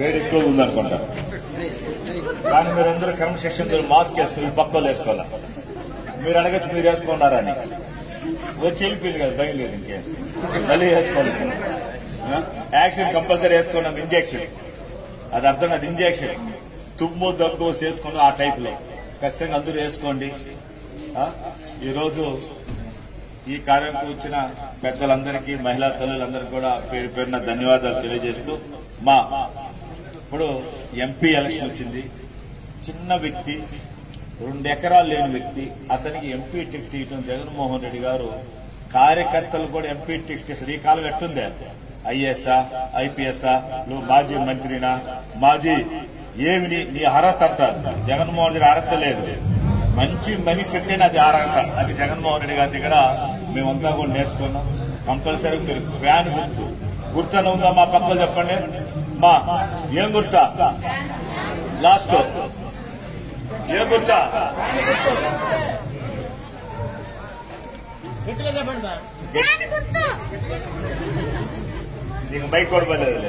వేడి ఎక్కువ ఉందనుకుంటా కానీ మీరందరూ క్రమశిక్షణ మాస్క్ వేసుకుని ఈ పక్కలు వేసుకోవాలా మీరు అడగచ్చు మీరు వేసుకున్నారా అని వచ్చి వెళ్ళిపోయింది కదా భయం లేదు ఇంకేం మళ్ళీ వేసుకోవాలి ఆ? యాక్షన్ కంపల్సరీ వేసుకున్నాం ఇంజెక్షన్ అది అర్థం కాదు ఇంజెక్షన్ తుమ్ము దగ్గు వస్తే వేసుకున్నాం ఆ టైప్ లో ఖచ్చితంగా అందరూ వేసుకోండి ఆ? ఈరోజు ఈ కార్యక్రమం వచ్చిన పెద్దలందరికీ మహిళా తల్లులందరికీ కూడా పేరు పేరున ధన్యవాదాలు తెలియజేస్తూ మా ఇప్పుడు ఎంపీ ఎలక్షన్ వచ్చింది చిన్న వ్యక్తి రెండు ఎకరాలు లేని వ్యక్తి అతనికి ఎంపీ టికెట్ ఇవ్వడం జగన్మోహన్ రెడ్డి గారు కార్యకర్తలు కూడా ఎంపీ టికెట్ ఇస్తారు ఈ కాలం ఎట్టుందే ఐఏఎస్ఆ ఐపీఎస్ఆ నువ్వు మాజీ మంత్రినా మాజీ ఏమి నీ- నీ అర్హత అంటారు జగన్మోహన్ రెడ్డి అర్హత లేదు మంచి మనిషి అంటేనే అది అర్హత అది జగన్మోహన్ రెడ్డి గారి దగ్గర మేమంతా కూడా నేర్చుకున్నాం కంపల్సరీ మీరు ఫ్యాన్ గుర్తు గుర్తన ఉందా మా పక్కలు చెప్పండి మా ఏం గుర్తా లాస్ట్ ఏం గుర్తా దేని గుర్తు నీకు బైక్ కూడా పడలేదు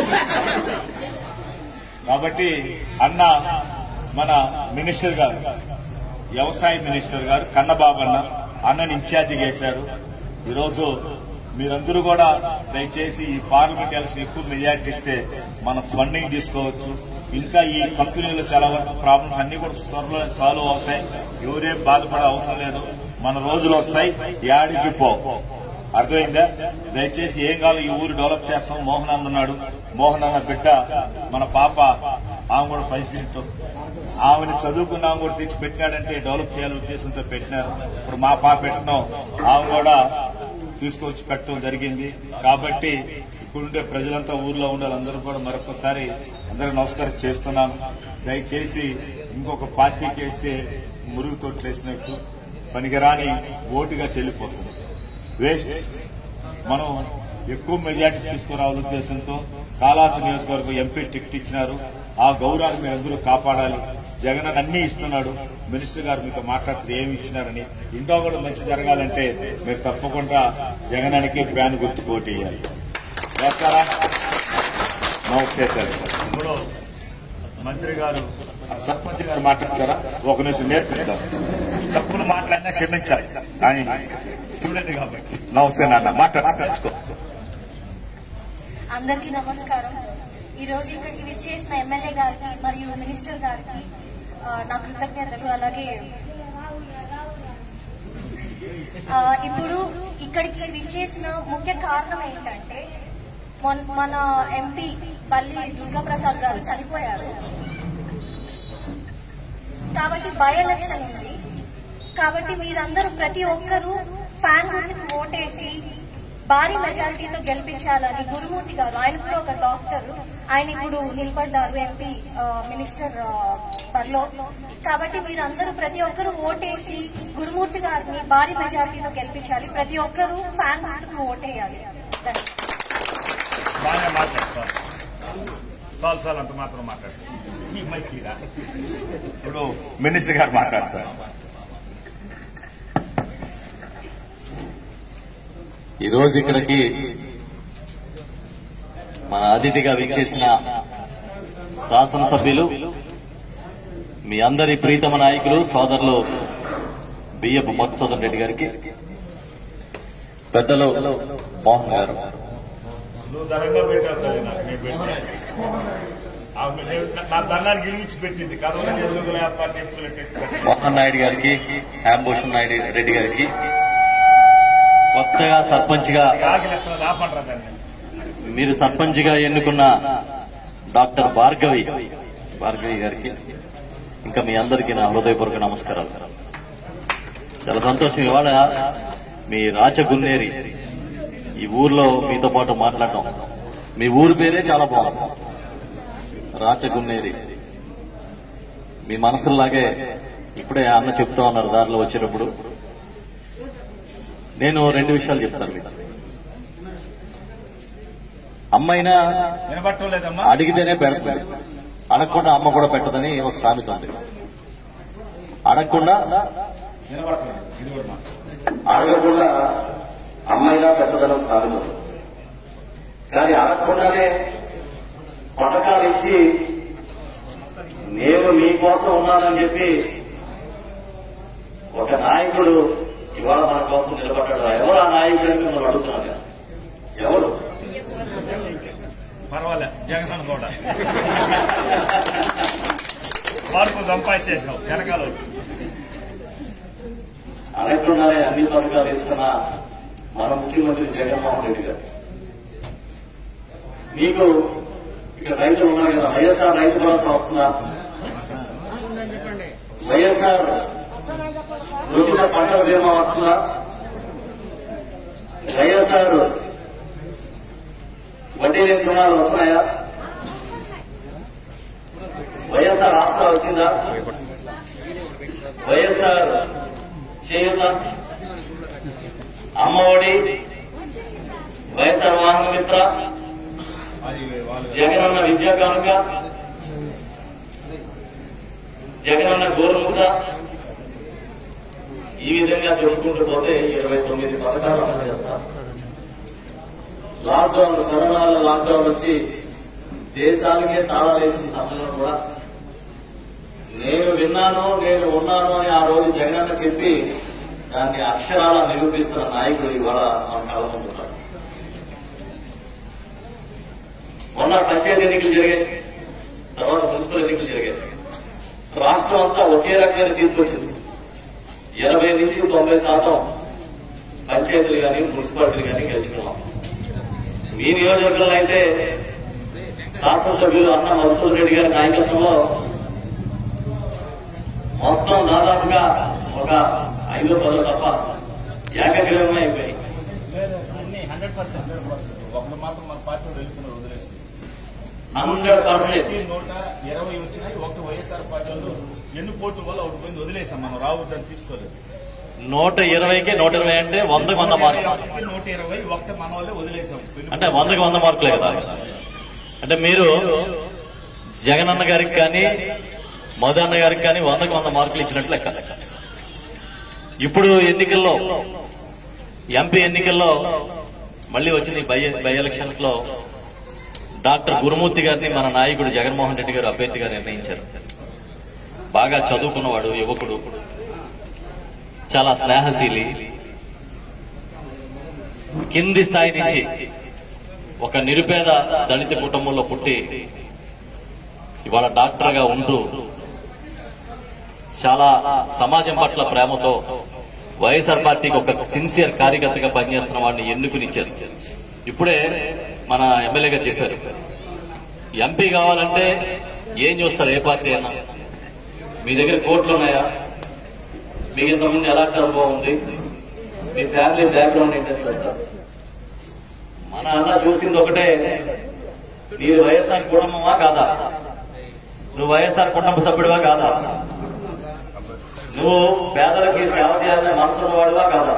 కాబట్టి అన్న మన మినిస్టర్ గారు వ్యవసాయ మినిస్టర్ గారు కన్నబాబన్న అన్నని ఇన్ఛార్జి చేశారు ఈరోజు మీరందరూ కూడా దయచేసి ఈ పార్లమెంట్ ఎలక్షన్ ఎక్కువ మెజార్టీ ఇస్తే మనం ఫండింగ్ తీసుకోవచ్చు ఇంకా ఈ కంపెనీలో చాలా వరకు ప్రాబ్లమ్స్ అన్ని కూడా త్వరలో సాల్వ్ అవుతాయి ఎవరేం బాధపడే అవసరం లేదు మన రోజులు వస్తాయి యాడికి పో అర్థమైందా దయచేసి ఏం కావాలి ఈ ఊరు డెవలప్ చేస్తాం మోహన్ అన్న ఉన్నాడు మోహన్ అన్న బిడ్డ మన పాప ఆమె కూడా పరిశీలితో ఆమెను చదువుకున్న ఆమె కూడా తెచ్చి పెట్టినాడంటే డెవలప్ చేయాలనే ఉద్దేశంతో పెట్టినారు ఇప్పుడు మా పాప పెట్టినాం ఆమె కూడా తీసుకొచ్చి పెట్టడం జరిగింది కాబట్టి ఇప్పుడుండే ప్రజలంతా ఊర్లో ఉండాలి అందరూ కూడా మరొకసారి అందరూ నమస్కారం చేస్తున్నాను దయచేసి ఇంకొక పార్టీకి వేస్తే మురుగు తోట్లు వేసినట్టు పనికిరాని ఓటుగా చెల్లిపోతుంది వేస్ట్ మనం ఎక్కువ మెజార్టీ తీసుకురావాలనే ఉద్దేశంతో కాళాసి నియోజకవర్గం ఎంపీ టికెట్ ఇచ్చినారు ఆ గౌరవాన్ని మీరు అందరూ కాపాడాలి జగన్ అన్న అన్ని ఇస్తున్నాడు మినిస్టర్ గారు మీతో మాట్లాడితే ఏమి ఇచ్చినారని ఇంకా కూడా మంచి జరగాలంటే మీరు తప్పకుండా జగనానికి ఫ్యాన్ గుర్తు పోటీ చేయాలి వేస్తారా నమస్తే సార్ ఇప్పుడు మంత్రి గారు సర్పంచ్ గారు మాట్లాడతారా ఒక నిమిషం నేర్పిస్తారు తప్పులు మాట్లాడినా క్షమించాలి ఆయన స్టూడెంట్ కాబట్టి నమస్తే నాన్న మాట్లాడుకో అందరికీ నమస్కారం ఈ రోజు ఇక్కడికి విచ్చేసిన ఎమ్మెల్యే గారికి మరియు మినిస్టర్ గారికి ఆ, నా కృతజ్ఞతలు అలాగే ఆ, ఇప్పుడు ఇక్కడికి విచ్చేసిన ముఖ్య కారణం ఏంటంటే మొన్- మన ఎంపీ పల్లి దుర్గాప్రసాద్ గారు చనిపోయారు కాబట్టి బై ఎలక్షన్ ఉంది కాబట్టి మీరందరూ ప్రతి ఒక్కరూ ఫ్యాన్ గుర్తుకు ఓటేసి భారీ మెజారిటీతో గెలిపించాలని గురుమూర్తి గారు ఆయన కూడా ఒక డాక్టర్ ఆయన ఇప్పుడు నిలబడ్డారు ఎంపీ ఆ, మినిస్టర్ ఆ, బరిలో కాబట్టి మీరందరూ ప్రతి ఒక్కరూ ఓటేసి గురుమూర్తి గారిని భారీ మెజారిటీతో గెలిపించాలి ప్రతి ఒక్కరూ ఫ్యాన్ గుర్తుకు ఓటేయాలి ధన్యవాదాలు. బాగానే మాట్లాడతారు చాలు చాలు అంత మాత్రం మాట్లాడతారు ఈ మైక్ ఇరా. ఇప్పుడు మినిస్టర్ గారు మాట్లాడతారు ఈ రోజు ఇక్కడికి మన అతిథిగా విచ్చేసిన శాసనసభ్యులు మీ అందరి ప్రీతమ నాయకులు సోదరులు బియ్యపు మధుసూదన్ రెడ్డి గారికి పెద్దలు మోహన్ గారు నువ్వు ధనంగా పెట్టావు తల్లి నాకు నేను పెట్టాను ఆమె నేను- నా దండానికి ఇలిగించి పెట్టింది కరోనా ఎందుకు పార్టీ ఎప్పుడు మోహన్ నాయుడు గారికి హేమభూషణ్ నాయుడు రెడ్డి గారికి కొత్తగా సర్పంచ్ గా ఆగిలి ఎక్కడ రాపండ్రా దాన్ని మీరు సర్పంచ్ గా ఎన్నుకున్న డాక్టర్ భార్గవి భార్గవి గారికి ఇంకా మీ అందరికీ నా హృదయపూర్వక నమస్కారాలు చాలా సంతోషం ఇవాళ మీ రాచగున్నేరి ఈ ఊర్లో మీతో పాటు మాట్లాడటం మీ ఊరి పేరే చాలా బాగుంది రాచగున్నేరి మీ మనసులాగే ఇప్పుడే అన్న చెప్తా ఉన్నారు దారిలో వచ్చేటప్పుడు నేను రెండు విషయాలు చెప్తాను మీకు అమ్మైనా వినబట్టం లేదమ్మా అడిగితేనే పెడుతుంది అడగకుండా అమ్మ కూడా పెట్టదని ఒక సామెత ఉంది అడగకుండా వినబట్టం లేదు ఇది కూడా మాట. అడగకుండా అమ్మైనా పెట్టదని ఒక సామెత ఉంది కానీ అడగకుండానే పథకాలు ఇచ్చి నేను మీకోసం ఉన్నానని చెప్పి ఒక నాయకుడు ఇవాళ మన కోసం నిలబడ్డాడు ఎవరు ఆ నాయకుడు అని మిమ్మల్ని అడుగుతున్నాను నేను ఎవరు పర్వాలే జగన్ కూడా వాడుకు సంపాదించేసాం వెనకాల వచ్చి. అనకుండానే అన్ని పథకాలు ఇస్తున్న మన ముఖ్యమంత్రి జగన్మోహన్ రెడ్డి గారు మీకు ఇక్కడ రైతులు ఉన్నారు కదా వైఎస్ఆర్ రైతు భరోసా వస్తుందా వైఎస్ఆర్ ఉచిత పంటల బీమా వస్తుందా వైఎస్ఆర్ వడ్డీ లేని రుణాలు వస్తున్నాయా వైఎస్ఆర్ ఆసరా వచ్చిందా వైఎస్ఆర్ చేయుత అమ్మఒడి వైఎస్ఆర్ వాహన మిత్ర అది వాళ్ళు జగనన్న విద్యా కానుక జగనన్న గోరుముద్ర ఈ విధంగా చెప్పుకుంటూ పోతే ఇరవై తొమ్మిది పథకాలు అమలు చేస్తారు లాక్డౌన్ కరోనా లాక్డౌన్ వచ్చి దేశాలకే తాళాలు వేసిన సమయంలో కూడా నేను విన్నాను నేను ఉన్నాను అని ఆ రోజు జగనన్న చెప్పి దాన్ని అక్షరాల నిరూపిస్తున్న నాయకుడు ఇవాళ మన కళ్ళ ముందు ఉన్నాడు. మొన్న పంచాయతీ ఎన్నికలు జరిగాయి తర్వాత మున్సిపల్ ఎన్నికలు జరిగాయి రాష్ట్రం అంతా ఒకే రకమైన తీర్పు వచ్చింది ఎనభై నుంచి తొంభై శాతం పంచాయతీలు కానీ మున్సిపాలిటీలు కానీ గెలుచుకున్నాం మీ నియోజకవర్గంలో అయితే శాసనసభ్యులు అన్న మధుసూదన్ రెడ్డి గారి నాయకత్వంలో మొత్తం దాదాపుగా ఒక ఐదో పదో తప్ప ఏకగ్రీవమే అయిపోయాయి ఒకటి మాత్రం మన పార్టీ వాళ్ళు వెళ్ళిపోయినారు వదిలేసి హండ్రెడ్ పర్సెంట్ ప్రతి నూట ఇరవై వచ్చినాయి ఒకటి వైఎస్ఆర్ పార్టీ వాళ్ళు ఎన్ని పోటీ వల్ల ఒకటి పోయింది వదిలేసాం మనం రావద్దని తీసుకోలేదు నూట ఇరవైకి నూట ఇరవై అంటే వందకు వంద మార్కులు ఒకటి నూట ఇరవై ఒకటి మన వాళ్ళే వదిలేసాం అంటే వందకి వంద మార్కులే కదా అంటే మీరు జగనన్న గారికి కానీ మదన్న గారికి కానీ వందకి వంద మార్కులు ఇచ్చినట్లు లెక్క ఇప్పుడు ఎన్నికల్లో ఎంపీ ఎన్నికల్లో మళ్ళీ వచ్చిన ఈ బై బై ఎలక్షన్స్ లో డాక్టర్ గురుమూర్తి గారిని మన నాయకుడు జగన్మోహన్ రెడ్డి గారు అభ్యర్థిగా నిర్ణయించారు బాగా చదువుకున్నవాడు యువకుడు చాలా స్నేహశీలి కింది స్థాయి నుంచి ఒక నిరుపేద దళిత కుటుంబంలో పుట్టి ఇవాళ డాక్టర్ గా ఉంటూ చాలా సమాజం పట్ల ప్రేమతో వైఎస్ఆర్ పార్టీకి ఒక సిన్సియర్ కార్యకర్తగా పనిచేస్తున్న వాడిని ఎన్నుకునిచ్చారు ఇప్పుడే మన ఎమ్మెల్యేగా చెప్పారు ఎంపీ కావాలంటే ఏం చూస్తారు ఏ పార్టీ అయినా మీ దగ్గర కోట్లు ఉన్నాయా మీకు ఇంతకుముందు ఎలాంటి అనుభవం ఉంది మీ ఫ్యామిలీ బ్యాక్గ్రౌండ్ ఏంటని చూస్తారు మన అన్న చూసింది ఒకటే నీది వైఎస్ఆర్ కుటుంబమా కాదా నువ్వు వైఎస్ఆర్ కుటుంబ సభ్యుడివా కాదా నువ్వు పేదలకి సేవ చేయాలనే మనసున్న వాడివా కాదా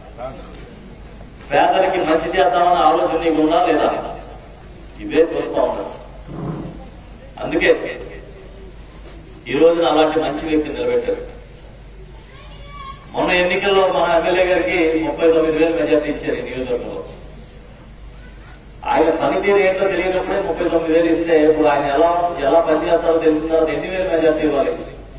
పేదలకి మంచి చేద్దామన్న ఆలోచన నీకు ఉందా లేదా ఇవే చూస్తా ఉన్నాడు అందుకే ఈ రోజున అలాంటి మంచి వ్యక్తి నిలబెట్టారు మొన్న ఎన్నికల్లో మన ఎమ్మెల్యే గారికి ముప్పై తొమ్మిది వేలు మెజార్టీ ఇచ్చారు ఈ నియోజకవర్గంలో ఆయన పనితీరు ఏంటో తెలియనప్పుడే ముప్పై తొమ్మిది వేలు ఇస్తే ఇప్పుడు ఆయన ఎలా ఎలా పనిచేస్తారో తెలిసిన తర్వాత ఎన్ని వేలు మెజార్టీ ఇవ్వాలి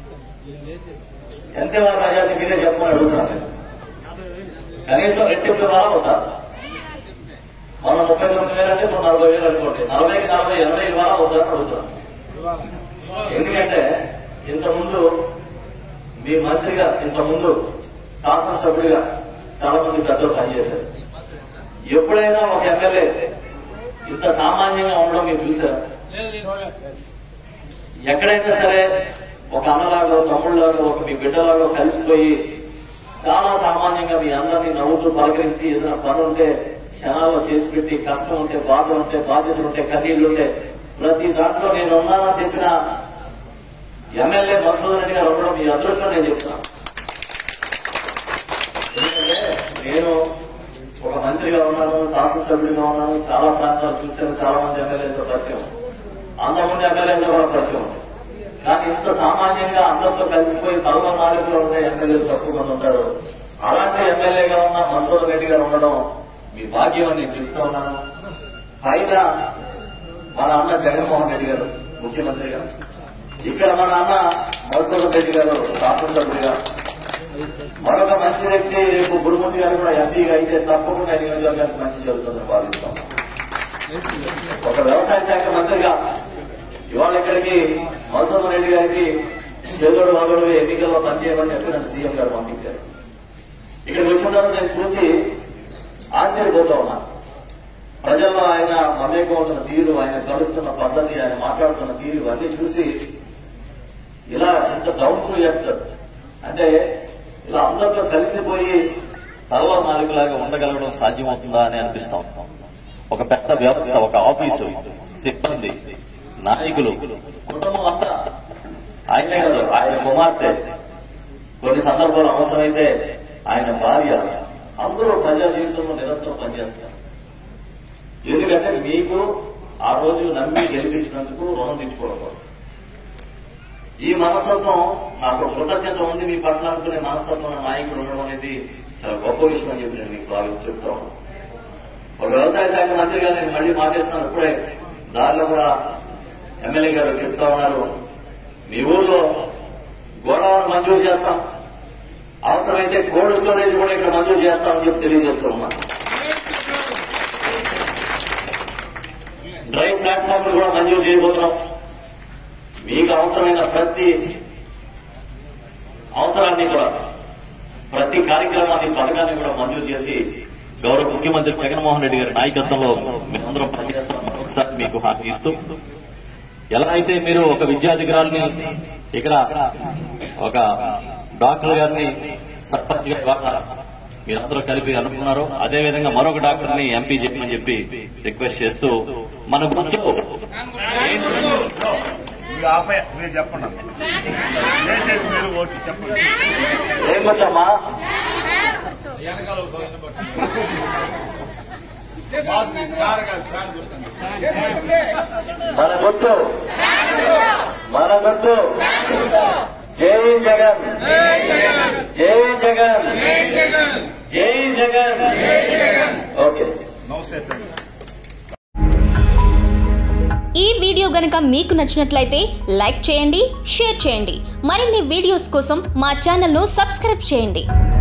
ఎంత వాళ్ళ మెజార్టీ మీరే చెప్పమని అడుగుతున్నాను నేను. కనీసం రెట్టింపు ఇవ్వాలా ఉంటారు మనం ముప్పై తొమ్మిది వేలు అంటే ఇప్పుడు నలభై వేలు అనుకోండి నలభైకి నలభై ఎనభై ఇవ్వాలా అవుతారని అడుగుతున్నాను ఎందుకంటే ఇంతకుముందు మీ మంత్రిగా ఇంతకుముందు శాసనసభ్యుడిగా చాలా మంది పెద్దలు పనిచేశారు ఎప్పుడైనా ఒక ఎమ్మెల్యే ఇంత సామాన్యంగా ఉండడం మీరు చూసారా ఎక్కడైనా సరే ఒక అన్నలాగా తమ్ముళ్ళలాగా ఒక మీ బిడ్డలాగా కలిసిపోయి చాలా సామాన్యంగా మీ అందరినీ నవ్వుతూ పలకరించి ఏదైనా పని ఉంటే క్షణాల్లో చేసి పెట్టి కష్టం ఉంటే బాధ ఉంటే బాధ్యతలు ఉంటే కన్నీళ్లు ఉంటే ప్రతి దాంట్లో నేను ఉన్నానని చెప్పిన ఎమ్మెల్యే మధుసూదన్ రెడ్డి గారు ఉండడం మీ అదృష్టం నేను చెప్తున్నాను ఎందుకంటే నేను ఒక మంత్రిగా ఉన్నాను శాసనసభ్యుడిగా ఉన్నాను చాలా ప్రాంతాలు చూశాను చాలా మంది ఎమ్మెల్యేలతో పరిచయం అంతమంది ఎమ్మెల్యేలతో కూడా పరిచయం కానీ ఇంత సామాన్యంగా అందరితో కలిసిపోయి తలలో నాలుగులో ఉండే ఎమ్మెల్యేలు తక్కువ మంది ఉంటారు అలాంటి ఎమ్మెల్యేగా ఉన్న మసూద్ రెడ్డి గారు ఉండడం మీ భాగ్యం అని నేను చెప్తూ ఉన్నాను పైగా మన అన్న జగన్మోహన్ రెడ్డి గారు ముఖ్యమంత్రిగా ఇక్కడ మన అన్న మధుసూదన్ రెడ్డి గారు శాసనసభ్యుడిగా మరొక మంచి వ్యక్తి రేపు గురుమూర్తి గారు కూడా ఎంపీగా అయితే తప్పకుండా ఈ నియోజకవర్గానికి మంచి జరుగుతుందని భావిస్తాం ఒక వ్యవసాయ శాఖ మంత్రిగా ఇవాళ ఇక్కడికి మధుసూదన్ రెడ్డి గారికి చేదోడు వాదోడు ఎన్నికల్లో పనిచేయమని చెప్పి నన్ను సీఎం గారు పంపించారు ఇక్కడికి వచ్చిన తర్వాత నేను చూసి ఆశ్చర్యపోతా ఉన్నా ప్రజల్లో ఆయన మమేకం అవుతున్న తీరు ఆయన కలుస్తున్న పద్ధతి ఆయన మాట్లాడుతున్న తీరు ఇవన్నీ చూసి ఇలా ఇంత డౌన్ టు ఎర్త్ అంటే ఇలా అందరితో కలిసిపోయి తలలో నాలుగులాగా ఉండగలగడం సాధ్యమవుతుందా అని అనిపిస్తా ఉంటాం ఒక పెద్ద వ్యవస్థ ఒక ఆఫీసు సిబ్బంది నాయకులు కుటుంబం అంతా ఆయనే కాదు ఆయన కుమార్తె కొన్ని సందర్భాలు అవసరమైతే ఆయన భార్య అందరూ ప్రజా జీవితంలో నిరంతరం పనిచేస్తారు ఎందుకంటే మీకు ఆ రోజు నమ్మి గెలిపించినందుకు రుణం తెచ్చుకోవడం కోసం ఈ మనస్తత్వం నాకు కృతజ్ఞత ఉంది మీ పట్ల అనుకునే మనస్తత్వం ఉన్న నాయకుడు ఉండడం అనేది చాలా గొప్ప విషయం అని చెప్పి నేను మీకు భావిస్తూ చెప్తా ఉన్నాను. ఒక వ్యవసాయ శాఖ మంత్రిగా నేను మళ్ళీ మాటిస్తున్నాను ఇప్పుడే దారిలో కూడా ఎమ్మెల్యే గారు చెప్తా ఉన్నారు మీ ఊర్లో గోడౌన్ మంజూరు చేస్తాం అవసరమైతే కోల్డ్ స్టోరేజ్ కూడా ఇక్కడ మంజూరు చేస్తామని చెప్పి తెలియజేస్తూ ఉన్నా డ్రై ప్లాట్ఫామ్ కూడా మంజూరు చేయబోతున్నాం మీకు అవసరమైన ప్రతి అవసరాన్ని కూడా ప్రతి కార్యక్రమాన్ని పథకాన్ని కూడా మంజూరు చేసి గౌరవ ముఖ్యమంత్రి జగన్మోహన్ రెడ్డి గారి నాయకత్వంలో మేమందరం పనిచేస్తాం ఒకసారి మీకు హామీ ఇస్తూ ఎలా అయితే మీరు ఒక విద్యాధికారుల్ని ఇక్కడ ఒక డాక్టర్ గారిని సర్పంచ్ గారి ద్వారా మీరందరూ కలిపి అనుకున్నారో అదే విధంగా మరొక డాక్టర్ ని ఎంపీ చెప్పమని చెప్పి రిక్వెస్ట్ చేస్తూ మన గుర్తు మీరు ఆపే మీరు చెప్పండి చేసేది మీరు ఓటు చెప్పండి ఏం గుర్తమ్మా మన గుర్తు మన గుర్తు జై జగన్ జై జగన్ జై జగన్ ఓకే నమస్తే తండ్రి ఈ వీడియో గనుక మీకు నచ్చినట్లయితే లైక్ చేయండి షేర్ చేయండి మరిన్ని వీడియోస్ కోసం మా ఛానల్ను సబ్స్క్రైబ్ చేయండి